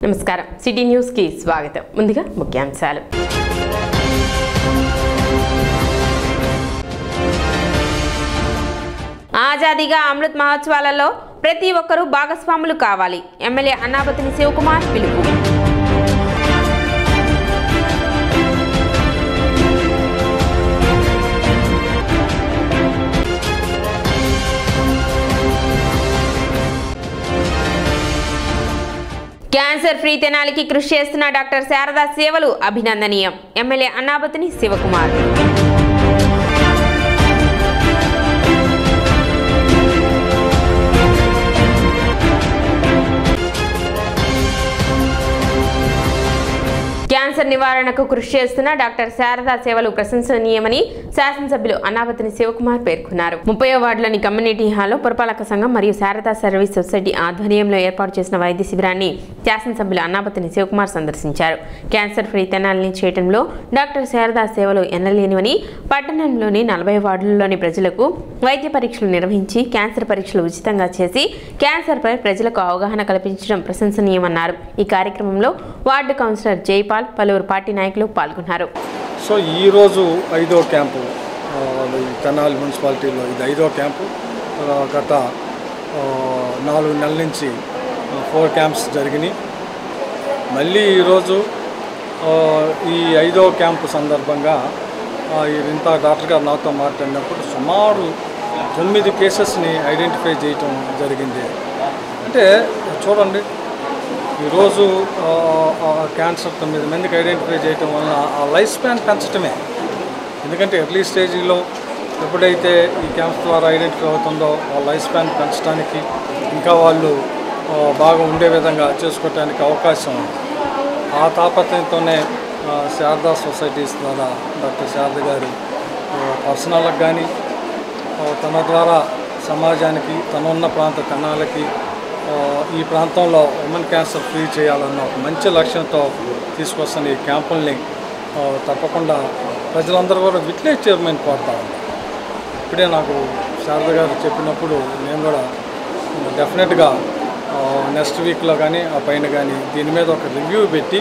నమస్కారం city news కి స్వాగతం ముందుగా ముఖ్యాంశాలు ఆజాదీగా అమృత్ మహోత్సవాలలో ప్రతి ఒక్కరూ భాగస్వాములు కావాలి ఎమ్మెల్యే అన్నాపతిని శివకుమార్ పిలుపు క్యాన్సర్ ఫ్రీ తెనాలికి కృషి చేస్తున్న డాక్టర్ శారదా సేవలు అభినందనీయం ఎమ్మెల్యే అన్నాపతిని శివకుమార్ క్యాన్సర్ నివారణకు కృషి చేస్తున్న డాక్టర్ శారదా సేవలు ప్రశంసనీయమని శాసనసభ్యులు అన్నాపతిని శివకుమార్ పేర్కొన్నారు ముప్పై వార్డులోని కమ్యూనిటీ హాల్లో పురపాలక సంఘం మరియు శారదా సర్వీస్ సొసైటీ ఆధ్వర్యంలో ఏర్పాటు చేసిన వైద్య శిబిరాన్ని శాసనసభ్యులు అన్నాపతిని శివకుమార్ సందర్శించారు క్యాన్సర్ ఫ్రీ తెనాలిని చేయడంలో డాక్టర్ శారదా సేవలు ఎన్నలేనివని పట్టణంలోని నలభై వార్డులలోని ప్రజలకు వైద్య పరీక్షలు నిర్వహించి క్యాన్సర్ పరీక్షలు ఉచితంగా చేసి క్యాన్సర్పై ప్రజలకు అవగాహన కల్పించడం ప్రశంసనీయమన్నారు ఈ కార్యక్రమంలో వార్డు కౌన్సిలర్ జైపాల్ పలువురు పార్టీ నాయకులు పాల్గొన్నారు సో ఈరోజు ఐదో క్యాంపు ఆ, ఈ తెనాలి మున్సిపాలిటీలో ఇది ఐదో క్యాంపు ఆ, గత ఆ, నాలుగు నెలల నుంచి ఫోర్ క్యాంప్స్ జరిగినాయి మళ్ళీ ఈరోజు ఆ, ఈ ఐదో క్యాంపు సందర్భంగా ఆ, ఈ ఇంత డాక్టర్ గారు నాతో మాట్లాడినప్పుడు సుమారు తొమ్మిది కేసెస్ని ఐడెంటిఫై చేయటం జరిగింది అంటే చూడండి ఈరోజు ఆ, ఆ, క్యాన్సర్ తొమ్మిది మందికి ఐడెంటిఫై చేయటం వలన ఆ లైఫ్ స్పాన్ పెంచడమే ఎందుకంటే ఎర్లీ స్టేజీలో ఎప్పుడైతే ఈ క్యాన్సర్ ద్వారా ఐడెంటిఫై అవుతుందో ఆ లైఫ్ స్పాన్ పెంచడానికి ఇంకా వాళ్ళు ఆ, బాగా ఉండే విధంగా చేసుకోవటానికి అవకాశం ఉంది ఆ తాపత్రయంతోనే ఆ, శారదా సొసైటీస్ ద్వారా డాక్టర్ శారద గారు పర్సనల్కి కానీ ఆ, తన ద్వారా సమాజానికి తనున్న ప్రాంత కణాలకి ఆ, ఈ ప్రాంతంలో ఉమెన్ క్యాన్సర్ ఫ్రీ చేయాలన్న ఒక మంచి లక్ష్యంతో తీసుకొస్తున్న ఈ క్యాంపుల్ని ఆ, తప్పకుండా ప్రజలందరూ కూడా విట్లేజ్ చైర్మన్ కోరుతా ఉన్నారు ఇప్పుడే నాకు శారద గారు చెప్పినప్పుడు నేను కూడా డెఫినెట్గా నెక్స్ట్ వీక్లో కానీ ఆ పైన కానీ దీని మీద ఒక రివ్యూ పెట్టి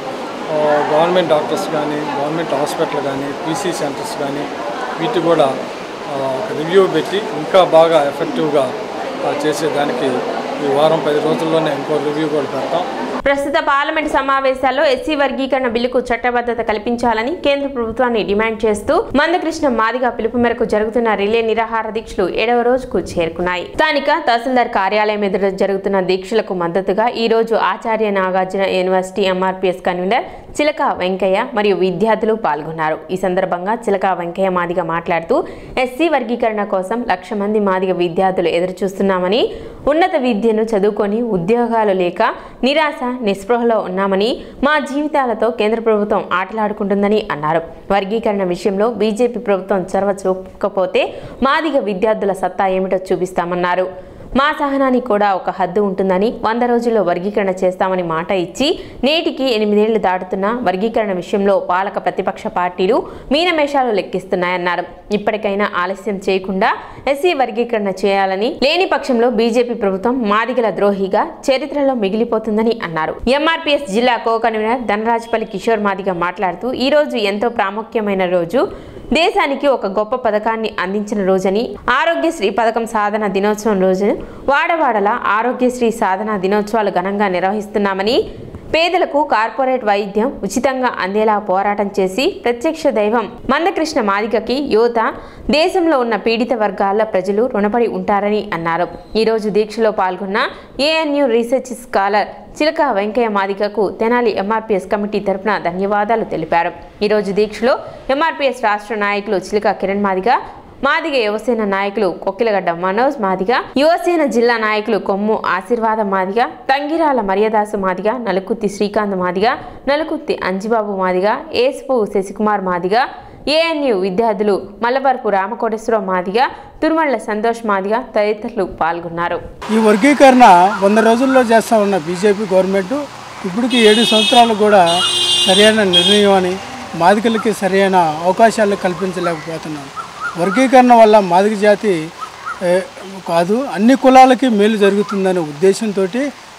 ఆ, గవర్నమెంట్ డాక్టర్స్ కానీ గవర్నమెంట్ హాస్పిటల్ కానీ పీసీ సెంటర్స్ కానీ వీటి కూడా ఆ, ఒక రివ్యూ పెట్టి ఇంకా బాగా ఎఫెక్టివ్గా ఆ, చేసేదానికి ఈ వారం పది రోజుల్లోనే ఇంకో రివ్యూ కూడా పెడతాం ప్రస్తుత పార్లమెంట్ సమావేశాల్లో ఎస్సీ వర్గీకరణ బిల్లుకు చట్టబద్ధత కల్పించాలని కేంద్ర ప్రభుత్వాన్ని డిమాండ్ చేస్తూ మందకృష్ణ మాదిగ పిలుపు మేరకు జరుగుతున్న రిలే నిరాహార దీక్షలు ఏడవ రోజుకు చేరుకున్నాయి స్థానిక తహసీల్దార్ కార్యాలయం ఎదుట జరుగుతున్న దీక్షలకు మద్దతుగా ఈ రోజు Acharya Nagarjuna university MRPS convener Chilaka Venkaiah మరియు విద్యార్థులు పాల్గొన్నారు ఈ సందర్భంగా చిలక వెంకయ్య మాదిగ మాట్లాడుతూ ఎస్సీ వర్గీకరణ కోసం లక్ష మంది మాదిగ విద్యార్థులు ఎదురుచూస్తున్నామని ఉన్నత విద్యను చదువుకొని ఉద్యోగాలు లేక నిరాశ నిస్పృహలో ఉన్నామని మా జీవితాలతో కేంద్ర ప్రభుత్వం ఆటలాడుకుంటుందని అన్నారు వర్గీకరణ విషయంలో బీజేపీ ప్రభుత్వం చొరవ చూపకపోతే మాదిగ విద్యార్థుల సత్తా ఏమిటో చూపిస్తామన్నారు మా సహనానికి కూడా ఒక హద్దు ఉంటుందని వంద రోజుల్లో వర్గీకరణ చేస్తామని మాట ఇచ్చి నేటికి ఎనిమిదేళ్లు దాటుతున్న వర్గీకరణ విషయంలో పాలక ప్రతిపక్ష పార్టీలు మీనమేషాలు లెక్కిస్తున్నాయన్నారు ఇప్పటికైనా ఆలస్యం చేయకుండా ఎస్సీ వర్గీకరణ చేయాలని లేని పక్షంలో బీజేపీ ప్రభుత్వం మాదిగల ద్రోహిగా చరిత్రలో మిగిలిపోతుందని అన్నారు ఎంఆర్పీఎస్ జిల్లా కో కన్వీనర్ ధనరాజపల్లి కిషోర్ మాదిగ మాట్లాడుతూ ఈ రోజు ఎంతో ప్రాముఖ్యమైన రోజు దేశానికి ఒక గొప్ప పథకాన్ని అందించిన రోజని ఆరోగ్యశ్రీ పథకం సాధన దినోత్సవం రోజు వాడవాడల ఆరోగ్యశ్రీ సాధన దినోత్సవాలు ఘనంగా నిర్వహిస్తున్నామని పేదలకు కార్పొరేట్ వైద్యం ఉచితంగా అందేలా పోరాటం చేసి ప్రత్యక్ష దైవం మందకృష్ణ మాదిగకి యువత దేశంలో ఉన్న పీడిత వర్గాల ప్రజలు రుణపడి ఉంటారని అన్నారు ఈరోజు దీక్షలో పాల్గొన్న ANU research scholar Chilaka Venkaiah మాదిగకు తెనాలి ఎంఆర్పీఎస్ కమిటీ తరపున ధన్యవాదాలు తెలిపారు ఈరోజు దీక్షలో ఎంఆర్పీఎస్ రాష్ట్ర నాయకులు చిలక కిరణ్ మాదిగ మాదిగ యువసేన నాయకులు కొక్కిలగడ్డ మనోజ్ మాదిగ యువసేన జిల్లా నాయకులు కొమ్ము ఆశీర్వాద మాదిగ తంగిరాల మర్యాదాసు మాదిగ నలుకుత్తి శ్రీకాంత్ మాదిగ నలుకుత్తి అంజిబాబు మాదిగ ఏసుపు శశికుమార్ మాదిగ ఏఎన్యు విద్యార్థులు మల్లవరపు రామకోటేశ్వరరావు మాదిగ తురుమళ్ల సంతోష్ మాదిగ తదితరులు పాల్గొన్నారు ఈ వర్గీకరణ వంద రోజుల్లో చేస్తా ఉన్న బీజేపీ గవర్నమెంట్ ఇప్పటికి ఏడు సంవత్సరాలు కూడా సరైన నిర్ణయం అని మాదికలకి సరైన అవకాశాలు కల్పించలేకపోతున్నాం వర్గీకరణ వల్ల మాదిక జాతి ఏ, కాదు అన్ని కులాలకి మేలు జరుగుతుందనే ఉద్దేశంతో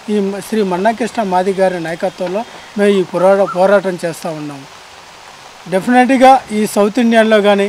ఈ మ- శ్రీ మన్నాకృష్ణ మాది గారి నాయకత్వంలో మేము ఈ పోరాట పోరాటం చేస్తూ ఉన్నాము డెఫినెట్గా ఈ సౌత్ ఇండియన్లో కానీ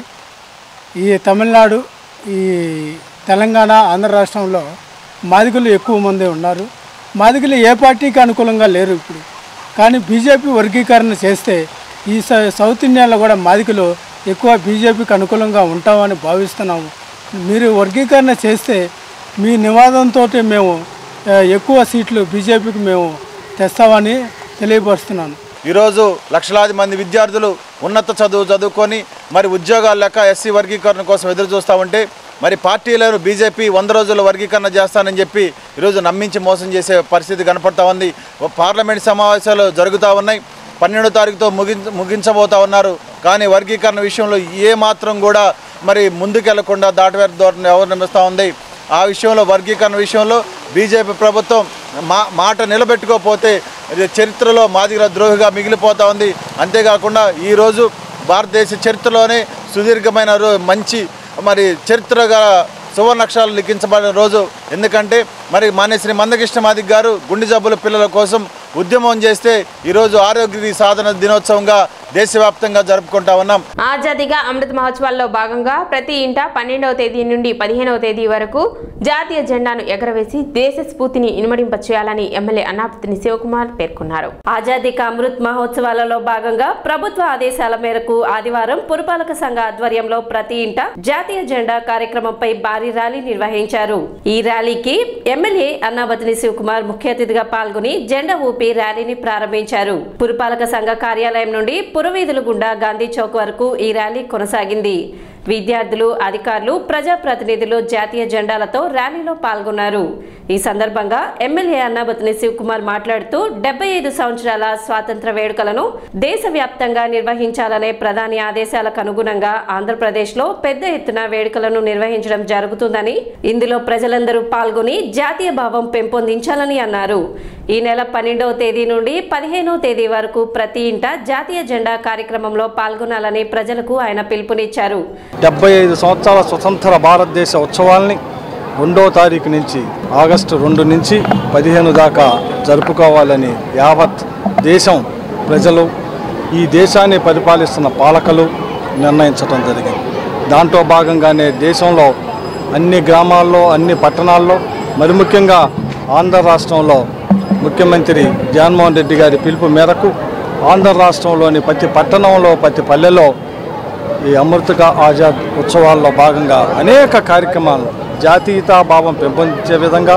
ఈ తమిళనాడు ఈ తెలంగాణ ఆంధ్ర రాష్ట్రంలో మాదిగలు ఎక్కువ మంది ఉన్నారు మాదిగలు ఏ పార్టీకి అనుకూలంగా లేరు ఇప్పుడు కానీ బీజేపీ వర్గీకరణ చేస్తే ఈ స- సౌత్ ఇండియాలో కూడా మాదిగలు ఎక్కువ బీజేపీకి అనుకూలంగా ఉంటామని భావిస్తున్నాము మీరు వర్గీకరణ చేస్తే మీ నివాదంతో మేము ఆ, ఎక్కువ సీట్లు బీజేపీకి మేము తెస్తామని తెలియపరుస్తున్నాను ఈరోజు లక్షలాది మంది విద్యార్థులు ఉన్నత చదువు చదువుకొని మరి ఉద్యోగాలు లెక్క ఎస్సీ వర్గీకరణ కోసం ఎదురు చూస్తూ ఉంటే మరి పార్టీలను బీజేపీ వంద రోజుల వర్గీకరణ చేస్తానని చెప్పి ఈరోజు నమ్మించి మోసం చేసే పరిస్థితి కనపడతా ఉంది ఓ పార్లమెంట్ సమావేశాలు జరుగుతూ ఉన్నాయి పన్నెండో తారీఖుతో ముగించ ముగించబోతా ఉన్నారు కానీ వర్గీకరణ విషయంలో ఏ మాత్రం కూడా మరి ముందుకెళ్లకుండా దాటవేర ధోరణి అవలంబిస్తూ ఉంది ఆ విషయంలో వర్గీకరణ విషయంలో బీజేపీ ప్రభుత్వం మా మాట నిలబెట్టుకోకపోతే ఇది చరిత్రలో మాదిగల ద్రోహిగా మిగిలిపోతా ఉంది అంతేకాకుండా ఈరోజు భారతదేశ చరిత్రలోనే సుదీర్ఘమైన రో- మంచి మరి చరిత్రగా సువర్ణక్షరాలు లిఖించబడిన రోజు ఎందుకంటే మరి మానేశ్రీ మందకృష్ణ మాదిక్ గారు గుండె జబ్బుల పిల్లల కోసం ఉద్యమం చేస్తే ఈరోజు ఆరోగ్య సాధన దినోత్సవంగా దేశవ్యాప్తంగా జరుపుకుంటా ఉన్నాం ఆజాదీగా అమృత్ మహోత్సవాల్లో భాగంగా ప్రతి ఇంట పన్నెండవ తేదీ నుండి పదిహేనవ తేదీ వరకు జాతీయ జెండాను ఎగరవేసి దేశ స్ఫూర్తిని ఇనుమడింప చేయాలని ఎమ్మెల్యే అన్నాపతిని శివకుమార్ పేర్కొన్నారు ఆజాదీ కా అమృత్ మహోత్సవాలలో భాగంగా ప్రభుత్వ ఆదేశాల మేరకు ఆదివారం పురపాలక సంఘ ఆధ్వర్యంలో ప్రతి ఇంట జాతీయ జెండా కార్యక్రమంపై భారీ ర్యాలీ నిర్వహించారు ఈ ర్యాలీకి ఎమ్మెల్యే అన్నాబతిని శివకుమార్ ముఖ్య అతిథిగా పాల్గొని జెండా ఊపి ర్యాలీని ప్రారంభించారు పురపాలక సంఘ కార్యాలయం నుండి పురవీధుల గుండా గాంధీ చౌక్ వరకు ఈ ర్యాలీ కొనసాగింది విద్యార్థులు అధికారులు ప్రజాప్రతినిధులు జాతీయ జెండాలతో ర్యాలీలో పాల్గొన్నారు ఈ సందర్భంగా ఎమ్మెల్యే అన్నాబతిని శివకుమార్ మాట్లాడుతూ డెబ్బై ఐదు సంవత్సరాల స్వాతంత్ర వేడుకలను దేశవ్యాప్తంగా నిర్వహించాలనే ప్రధాని ఆదేశాలకు అనుగుణంగా ఆంధ్రప్రదేశ్లో పెద్ద ఎత్తున వేడుకలను నిర్వహించడం జరుగుతుందని ఇందులో ప్రజలందరూ పాల్గొని జాతీయ భావం పెంపొందించాలని అన్నారు ఈ నెల పన్నెండవ తేదీ నుండి పదిహేనవ తేదీ వరకు ప్రతి ఇంట జాతీయ జెండా కార్యక్రమంలో పాల్గొనాలని ప్రజలకు ఆయన పిలుపునిచ్చారు డెబ్బై ఐదు సంవత్సరాల స్వతంత్ర భారతదేశ ఉత్సవాల్ని రెండో తారీఖు నుంచి ఆగస్టు రెండు నుంచి పదిహేను దాకా జరుపుకోవాలని యావత్ దేశం ప్రజలు ఈ దేశాన్ని పరిపాలిస్తున్న పాలకులు నిర్ణయించడం జరిగింది దాంట్లో భాగంగానే దేశంలో అన్ని గ్రామాల్లో అన్ని పట్టణాల్లో మరి ముఖ్యంగా ఆంధ్ర రాష్ట్రంలో ముఖ్యమంత్రి జగన్మోహన్ రెడ్డి గారి పిలుపు మేరకు ఆంధ్ర రాష్ట్రంలోని ప్రతి పట్టణంలో ప్రతి పల్లెలో ఈ అమృతక ఆజాద్ ఉత్సవాల్లో భాగంగా అనేక కార్యక్రమాలు జాతీయతా భావం పెంపొందించే విధంగా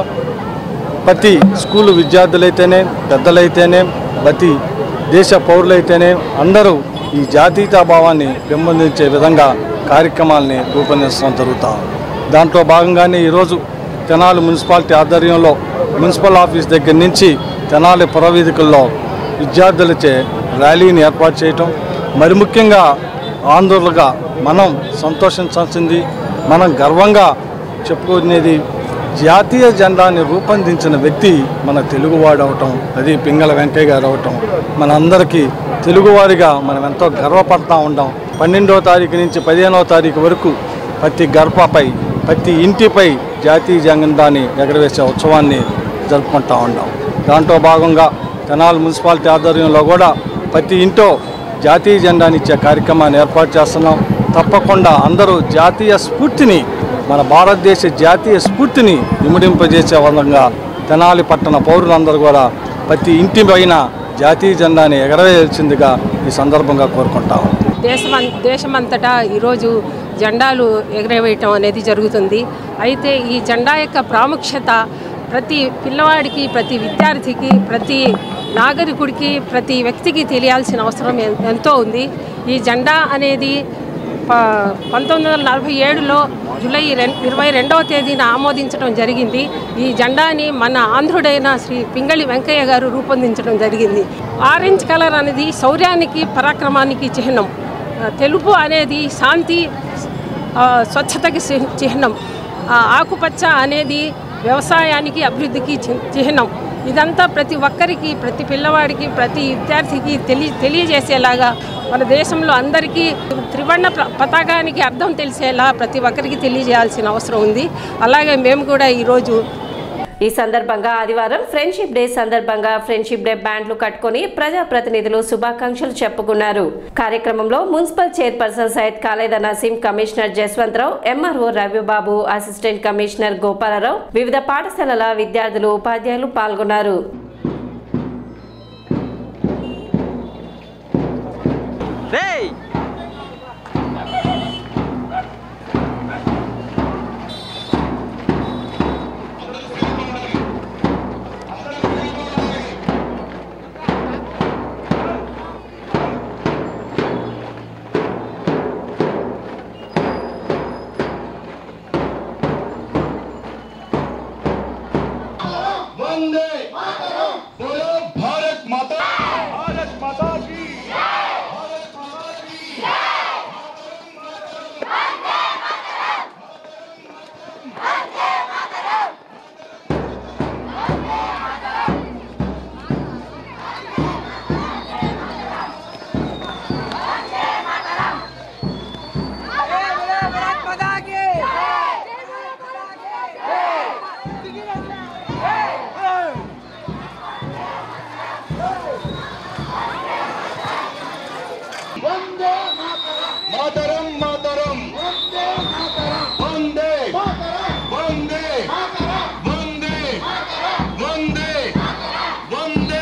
ప్రతి స్కూలు విద్యార్థులైతేనే పెద్దలైతేనే ప్రతి దేశ పౌరులైతేనే అందరూ ఈ జాతీయతా భావాన్ని పెంపొందించే విధంగా కార్యక్రమాల్ని రూపొందించడం జరుగుతా ఉంది. దాంట్లో భాగంగానే ఈరోజు తెనాలి మున్సిపాలిటీ ఆధ్వర్యంలో మున్సిపల్ ఆఫీస్ దగ్గర నుంచి తెనాలి పురవీధికల్లో విద్యార్థులచే ర్యాలీని ఏర్పాటు చేయటం మరి ముఖ్యంగా ఆందోళనగా మనం సంతోషించాల్సింది మనం గర్వంగా చెప్పుకునేది జాతీయ జెండాని రూపొందించిన వ్యక్తి మన తెలుగువాడు అవటం అది పింగళ వెంకయ్య గారు అవటం మనందరికీ తెలుగువారిగా మనం ఎంతో గర్వపడతా ఉంటాం పన్నెండవ తారీఖు నుంచి పదిహేనవ తారీఖు వరకు ప్రతి గర్భపై ప్రతి ఇంటిపై జాతీయ జెండాని ఎగరవేసే ఉత్సవాన్ని జరుపుకుంటా ఉన్నాం దాంట్లో భాగంగా తెనాలి మున్సిపాలిటీ ఆధ్వర్యంలో కూడా ప్రతి ఇంటో జాతీయ జెండాని ఇచ్చే కార్యక్రమాన్ని ఏర్పాటు చేస్తున్నాం తప్పకుండా అందరూ జాతీయ స్ఫూర్తిని మన భారతదేశ జాతీయ స్ఫూర్తిని ఇముడింపజేసే విధంగా తెనాలి పట్టణ పౌరులందరూ కూడా ప్రతి ఇంటి పైన జాతీయ జెండాని ఎగరవేయాల్సిందిగా ఈ సందర్భంగా కోరుకుంటాం దేశం దేశమంతటా ఈరోజు జెండాలు ఎగరవేయటం అనేది జరుగుతుంది అయితే ఈ జెండా యొక్క ప్రాముఖ్యత ప్రతి పిల్లవాడికి ప్రతి విద్యార్థికి ప్రతి నాగరికుడికి ప్రతి వ్యక్తికి తెలియాల్సిన అవసరం ఎన్- ఎంతో ఉంది ఈ జెండా అనేది ప పంతొమ్మిది వందల నలభై ఏడులో జూలై రెం ఇరవై రెండవ తేదీన ఆమోదించడం జరిగింది ఈ జెండాని మన ఆంధ్రుడైన శ్రీ పింగళి వెంకయ్య గారు రూపొందించడం జరిగింది ఆరెంజ్ కలర్ అనేది శౌర్యానికి పరాక్రమానికి చిహ్నం ఆ, తెలుపు అనేది శాంతి ఆ, స్వచ్ఛతకి చి- చిహ్నం ఆ, ఆకుపచ్చ అనేది వ్యవసాయానికి అభివృద్ధికి చి- చిహ్నం ఇదంతా ప్రతి ఒక్కరికి ప్రతి పిల్లవాడికి ప్రతి విద్యార్థికి తెలియ తెలియజేసేలాగా మన దేశంలో అందరికీ త్రివర్ణ ప్ర- పతాకానికి అర్థం తెలిసేలా ప్రతి ఒక్కరికి తెలియజేయాల్సిన అవసరం ఉంది అలాగే మేము కూడా ఈరోజు ఈ సందర్భంగా ఆదివారం ఫ్రెండ్షిప్ డే సందర్భంగా ఫ్రెండ్షిప్ డే బ్యాండ్లు కట్టుకొని ప్రజాప్రతినిధులు శుభాకాంక్షలు చెప్పుకున్నారు కార్యక్రమంలో municipal chairperson Syed Khaleda Naseem commissioner Jaswantharao MRO Ravibabu assistant commissioner Gopalarao వివిధ పాఠశాలల విద్యార్థులు ఉపాధ్యాయులు పాల్గొన్నారు वंदे बोलो भारत माता भारत माता की भारत माता की वंदे मातरम मातरम वंदे वंदे वंदे वंदे वंदे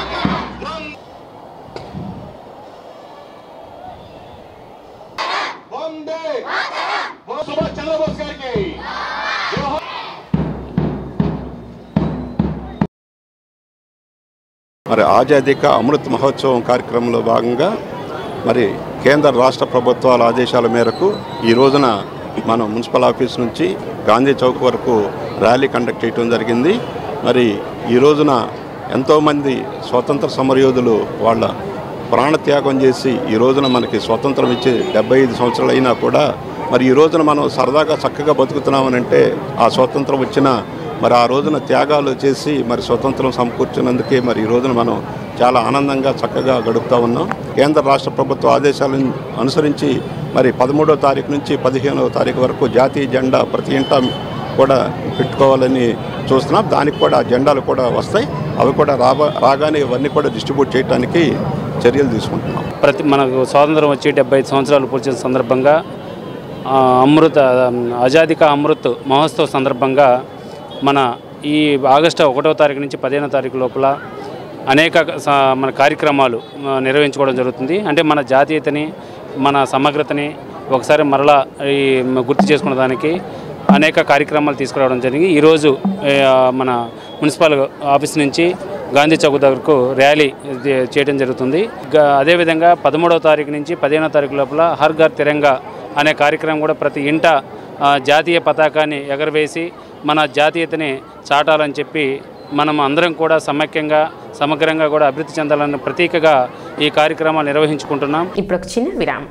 वंदे सुभाष चंद्र बोस करके మరి ఆజాదీ కా అమృత్ మహోత్సవం కార్యక్రమంలో భాగంగా మరి కేంద్ర రాష్ట్ర ప్రభుత్వాల ఆదేశాల మేరకు ఈ రోజున మనం మున్సిపల్ ఆఫీస్ నుంచి గాంధీ చౌక్ వరకు ర్యాలీ కండక్ట్ చేయడం జరిగింది మరి ఈ రోజున ఎంతోమంది స్వతంత్ర సమరయోధులు వాళ్ళ ప్రాణత్యాగం చేసి ఈ రోజున మనకి స్వతంత్రం ఇచ్చి డెబ్బై ఐదు సంవత్సరాలు అయినా కూడా మరి ఈ రోజున మనం సరదాగా చక్కగా బతుకుతున్నామనంటే ఆ స్వతంత్రం వచ్చిన మరి ఆ రోజున త్యాగాలు చేసి మరి స్వతంత్రం సమకూర్చినందుకే మరి ఈ రోజున మనం చాలా ఆనందంగా చక్కగా గడుపుతా ఉన్నాం కేంద్ర రాష్ట్ర ప్రభుత్వ ఆదేశాలను అనుసరించి మరి పదమూడవ తారీఖు నుంచి పదిహేనవ తారీఖు వరకు జాతీయ జెండా ప్రతి ఇంట కూడా పెట్టుకోవాలని చూస్తున్నాం దానికి కూడా ఆ జెండాలు కూడా వస్తాయి అవి కూడా రాబా రాగానే ఇవన్నీ కూడా డిస్ట్రిబ్యూట్ చేయడానికి చర్యలు తీసుకుంటున్నాం ప్రతి మనకు స్వాతంత్రం వచ్చి డెబ్బై ఐదు సంవత్సరాలు పూర్చిన సందర్భంగా ఆ, అమృత ఆజాదీ కా అమృత్ మహోత్సవ్ సందర్భంగా మన ఈ ఆగస్టు ఒకటో తారీఖు నుంచి పదిహేనో తారీఖు లోపల అనేక స- మన కార్యక్రమాలు ఆ, నిర్వహించుకోవడం జరుగుతుంది అంటే మన జాతీయతని మన సమగ్రతని ఒకసారి మరలా ఈ గుర్తు చేసుకున్న దానికి అనేక కార్యక్రమాలు తీసుకురావడం జరిగింది ఈరోజు ఆ, మన మున్సిపల్ ఆఫీస్ నుంచి గాంధీ చౌక్ దగ్గరకు ర్యాలీ ఇది చేయడం జరుగుతుంది గ- అదేవిధంగా పదమూడవ తారీఖు నుంచి పదిహేనవ తారీఖు లోపల హర్ ఘర్ తిరంగా అనే కార్యక్రమం కూడా ప్రతి ఇంట ఆ, జాతీయ పతాకాన్ని ఎగరవేసి మన జాతీయతని చాటాలని చెప్పి మనం అందరం కూడా సమైక్యంగా సమగ్రంగా కూడా అభివృద్ధి చెందాలన్న ప్రతీకగా ఈ కార్యక్రమాలు నిర్వహించుకుంటున్నాం ఇప్పుడు ఒక చిన్న విరామం